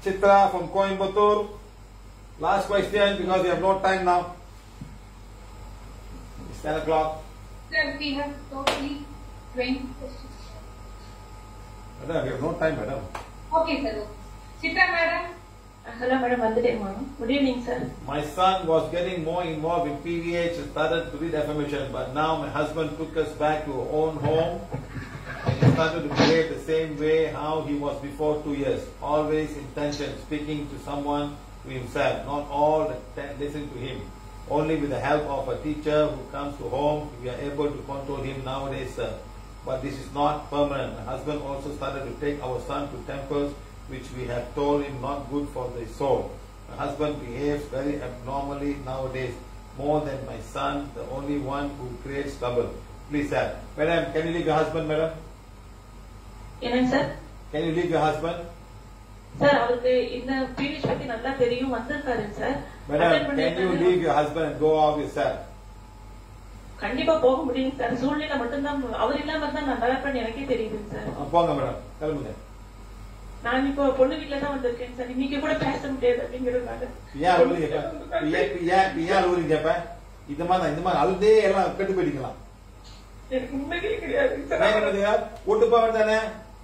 Chitra from Coimbatore. Last question because we have no time now. It's 10 o'clock. Sir, we have totally 20 questions. Madam, we have no time, madam. Okay, sir. Chitra madam, hello madam வந்துட்டேம்மா good evening sir My son was getting more involved in PVH and started to read affirmation, but now my husband took us back to our own home and he started to behave the same way how he was before two years. Always intention, speaking to someone to himself, not all the time listen to him. Only with the help of a teacher who comes to home, we are able to control him nowadays, sir. But this is not permanent. My husband also started to take our son to temples which we have told him not good for the soul. My husband behaves very abnormally nowadays, more than my son, the only one who creates trouble. Please, sir. Madam, can you leave your husband, madam? என்னங்க sir Can you leave your husband? Sir அவருக்கு இந்த periods பத்தி நல்லா தெரியும் வந்திருக்காருங்க sir Madam, Attend can you பண்ணிருக்காரு. leave your husband and go off yourself? கண்டிப்பா போக முடியுங்க சார் சூழ்நிலை மட்டும்தான் அவர் இல்லாம இருந்தா நான் நல்லா இருப்பேன்னு எனக்கே தெரியுதுங்க சார் ஆ, போங்க மேடம் கிளம்புங்க நான் இப்போ பொண்ணு வீட்டுல தான் வந்திருக்கேன் சார் இன்னைக்கு கூட பேச முடியாது அப்படிங்கிறதுனால ஏன் அழுவுறீங்க இப்ப? இப்ப ஏன் இப்ப ஏன் இப்ப ஏன் அழுவுறீங்க இப்ப இந்த மாதிரி தான், இந்த மாதிரி அழுதே எல்லாம் கெட்டு போயிட்டீங்களா எனக்கு உண்மையே கிடையாதுங்க ஏன் சார் பண்ணுறீங்க? விட்டு போக வேண்டானே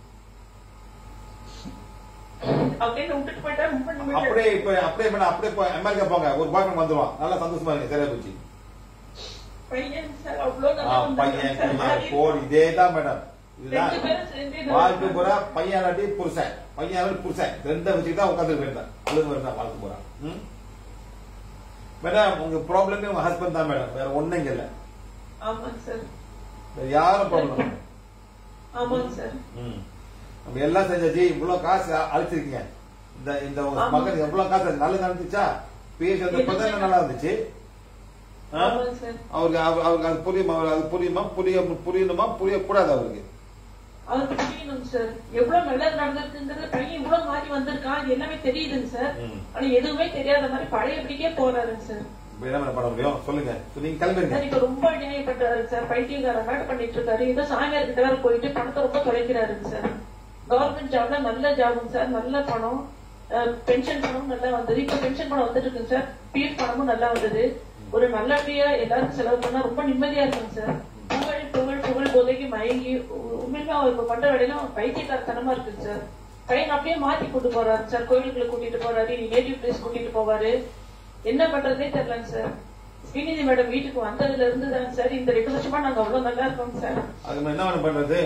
அப்படியே விட்டுட்டு போயிட்டா ரொம்ப நிம்மதியா அப்படியே இருக்கு. இப்ப அப்படியே பண்ண அப்படியே போய் அமெரிக்கா போங்க ஒரு பாய் வந்துருவான் நல்லா சந்தோஷமா இருக்கு சரியா போச்சு பையன் சார் அவ்வளவு ஆ, நல்லா பையன் வந்திருக்காங்க சார். பையன் போன் இதே தான் மேடம் இதுதான் ரெண்டு பேரும் சேர்ந்தே வாழ்க்கை பூரா பையன் இல்லாட்டி புருஷன் பையன் இல்லாட்டி புருஷன் ரெண்டை வச்சுட்டு தான் உட்காந்து போயிருந்தேன் அழுது வருதா வாழ்க்கை பூரா ம்? மேடம் உங்க ப்ராப்ளமே உங்க ஹஸ்பண்ட் தான் மேடம் வேற ஒண்ணும் இங்க இல்ல ஆமாங்க சார் வேற யாரும் ப்ராப்ளம் ஆமாங்க சார் ம். நம்ம எல்லாம் செஞ்சாச்சு இவ்வளவு காசு அழிச்சிருக்கீங்க இந்த இந்த உங்க ஆமா. மகன் எவ்வளவு காசு நல்லது நடந்துச்சா பேசி வந்தப்பதான் நல்லா இருந்துச்சு ஆ? ஆமாங்க சார் அவருக்கு அவ- அவருக்கு அது புரியுமா அவருக்கு அது புரியுமா புரிய புரியணுமா புரியக்கூடாது அவருக்கு அவருக்கு புரியணும் சார் எவ்வளவு நல்லது நடந்திருக்குங்கிறது பையன் இவ்வளவு மாறி வந்திருக்கான் அது எல்லாமே தெரியுதுங்க சார் ம். ஆனா எதுவுமே தெரியாத மாதிரி பழையபடிக்கே போறாருங்க சார் இப்ப என்ன மேடம் பண்ண முடியும் சொல்லுங்க So, நீங்க கிளம்பிருங்க சார் இப்ப ரொம்ப அநியாயப்பட்டாரு சார் பைத்தியக்கார மாதிரி பண்ணிட்டு இருக்காரு ஏதோ சாமியார் கிட்ட வேற போயிட்டு பணத்தை ரொம்ப தொலைக்கிறாருங்க சார் கவர்மெண்ட் ஜாப்ல நல்ல ஜாபுங்க சார் நல்ல பணம் பென்ஷன் பணமும் நல்லா வந்தது இப்ப பென்ஷன் பணம் வந்துட்டு இருக்குங்க சார் பிஎஃப் பணமும் நல்லா வந்தது ஒரு நல்லபடியா எல்லாருக்கும் செலவு பண்ணா ரொம்ப நிம்மதியா இருக்குங்க சார் புகழ் புகழ் புகழ் போதைக்கு மயங்கி உ- உண்மையிலுமே அவர் இப்ப பண்ற வேலையெல்லாம் பைத்தியக்காரத்தனமா இருக்குங்க சார் பையன் அப்படியே மாத்தி கூட்டு போறாரு சார் கோயிலுக்குள்ள கூட்டிட்டு போறாரு நேட்டிவ் பிளேஸ் கூட்டிட்டு போவாரு என்ன பண்றதே தெரியலங்க சார் ஸ்ரீநிதி மேடம் வீட்டுக்கு வந்ததுல இருந்து தாங்க சார் இந்த ரெண்டு வருஷமா நாங்க அவ்வளவு நல்லா இருக்கோம் சார் அது நம்ம என்ன மேடம் பண்றது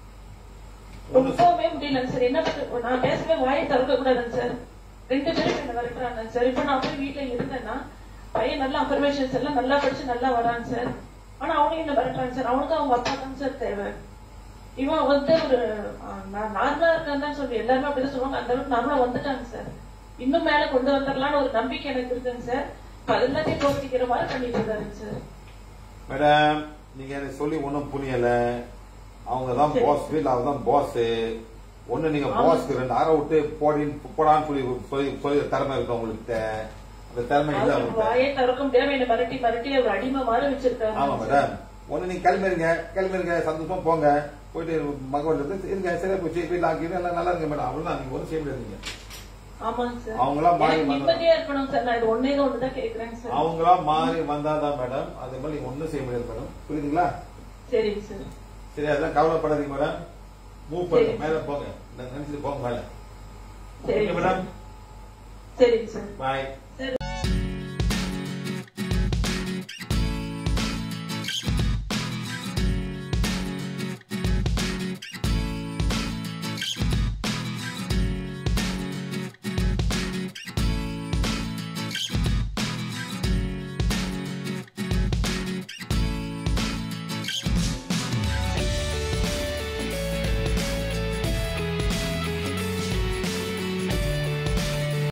ஒண்ணு ரொம்பவே முடியலங்க சார் என்ன பண்றது நான் பேசவே வாயை திறக்க கூடாதுங்க சார் ரெண்டு பேரும் என்ன விரட்டுறாங்க சார் இப்ப நான் போய் வீட்டுல இருந்தேன்னா பையன் நல்ல அஃபர்மேஷன்ஸ் எல்லாம் நல்லா படிச்சு நல்லா வராங்க சார் ஆனா அவனையும் என்ன விரட்டுறாங்க சார் அவனுக்கு அவங்க அப்பா தான் சார் தேவை இவன் வந்து ஒரு ஆஹ், நான் நார்மலா இருக்கான்னு தான் சொல்லி எல்லாருமே அப்படிதான் சொல்லுவாங்க அந்த அளவுக்கு நார்மலா வந்துட்டாங்க சார் இன்னும் மேல கொண்டு வந்துடலாம்னு ஒரு நம்பிக்கை எனக்கு இருக்குங்க சார் இப்ப அது எல்லாத்தையும் தோக்கடிக்கிற மாதிரி பண்ணிட்டு இருக்காருங்க சார் மேடம் நீங்க எனக்கு சொல்லி ஒண்ணும் புரியல அவங்க தான் சரி. பாஸ் வீல் அவங்க தான் பாஸ் ஒண்ணு நீங்க ஆமா. பாஸ்க்கு ரெண்டு அரை விட்டு போடின்னு போடான்னு சொல்லி சொல்லி சொல்லி திறமை இருக்கு உங்களுக்கு அந்த திறமை இல்ல அவர் அவங்கள்ட்ட வாயை திறக்க முடியாம என்ன மிரட்டி மிரட்டி அவர் அடிமை மாதிரி வச்சிருக்காரு ஆமா மேடம் ஒண்ணு நீங்க கிளம்பிருங்க கிளம்பிருங்க சந்தோஷமா போங்க போயிட்டு மகன் இருந்து இருங்க சரியா போச்சு வீட்டுல ஆக்கிடுங்க எல்லாம் நல்லா இருங்க மேடம் அவ்வளவுதான் நீங்க ஒன்றும் செய்ய முடியாதுங்க ஆமாங்க சார் அவங்களா மாறி எனக்கு வந்தாங்க. நிம்மதியா இருக்கணும் சார் நான் இது ஒன்னே ஒண்ணுதான் கேக்குறேங்க சார் அவங்களா மாறி வந்தாதான் மேடம் அதே மாதிரி நீங்க ஒண்ணும் செய்ய முடியாது மேடம் புரியுதுங்களா சரிங்க சார் சரி அதெல்லாம் கவலைப்படாதீங்க மேடம் மூவ் பண்ணுங்க சரி. மேல போங்க நினைச்சிட்டு போங்க மேல சரிங்க மேடம் சரிங்க சார் பாய்